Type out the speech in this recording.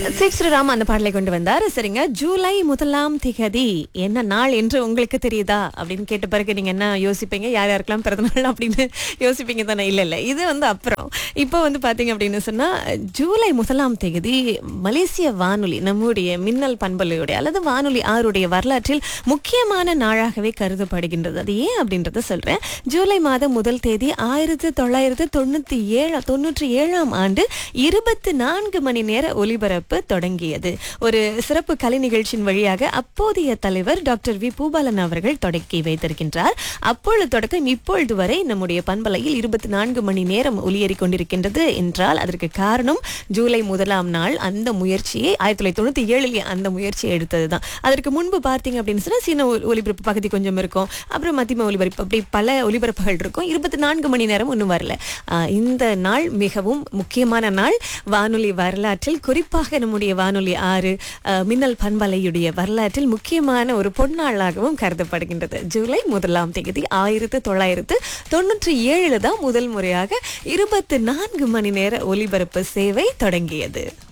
சேக் ஸ்ரீராம் அந்த பாடலை கொண்டு வந்தார் சரிங்க ஜூலை முதலாம் திகதி என்ன நாள் என்று உங்களுக்கு தெரியுதா அப்படின்னு கேட்ட பிறகு நீங்க என்ன யோசிப்பீங்க யார் யாருக்கெல்லாம் பிறந்த நாள் அப்படின்னு யோசிப்பீங்க தானே இல்ல இல்ல இது வந்து அப்புறம் இப்போ வந்து பாத்தீங்க அப்படின்னு சொன்னா ஜூலை முதலாம் தேதி மலேசிய வானொலி நம்முடைய மின்னல் பண்பலையுடைய அல்லது வானொலி ஆறுடைய வரலாற்றில் முக்கியமான நாளாகவே கருதப்படுகின்றது அது ஏன் அப்படின்றத சொல்றேன் ஜூலை மாதம் முதல் தேதி ஆயிரத்தி தொள்ளாயிரத்து தொண்ணூத்தி ஏழு தொண்ணூற்றி ஏழாம் ஆண்டு இருபத்தி நான்கு மணி நேர ஒலிபரப்பு தொடங்கியது ஒரு சிறப்பு கலை நிகழ்ச்சியின் வழியாக அப்போதைய தலைவர் டாக்டர் வி பூபாலன் அவர்கள் தொடக்கி வைத்திருக்கின்றார் அப்பொழுது தொடக்கம் இப்பொழுது வரை நம்முடைய பண்பலையில் இருபத்தி நான்கு மணி நேரம் ஒலியேறிக் கொண்டிருக்கின்றது என்றால் அதற்கு காரணம் ஜூலை முதலாம் நாள் அந்த முயற்சியை ஆயிரத்தி தொள்ளாயிரத்தி தொண்ணூத்தி ஏழில் அந்த முயற்சியை எடுத்ததுதான் அதற்கு முன்பு பார்த்தீங்க அப்படின்னு சொன்னா சீன ஒ- ஒலிபரப்பு பகுதி கொஞ்சம் இருக்கும் அப்புறம் மத்தியம ஒலிபரப்பு அப்படி பல ஒலிபரப்புகள் இருக்கும் இருபத்தி நான்கு மணி நேரம் ஒன்றும் வரல ஆஹ் இந்த நாள் மிகவும் முக்கியமான நாள் வானொலி வரலாற்றில் குறிப்பாக நம்முடைய வானொலி ஆறு ஆஹ் மின்னல் பண்பலையுடைய வரலாற்றில் முக்கியமான ஒரு பொன்னாளாகவும் கருதப்படுகின்றது ஜூலை முதலாம் தேதி ஆயிரத்து தொள்ளாயிரத்து தொண்ணூற்றி ஏழுல தான் முதல் முறையாக இருபத்தி நான்கு மணி நேர ஒலிபரப்பு சேவை தொடங்கியது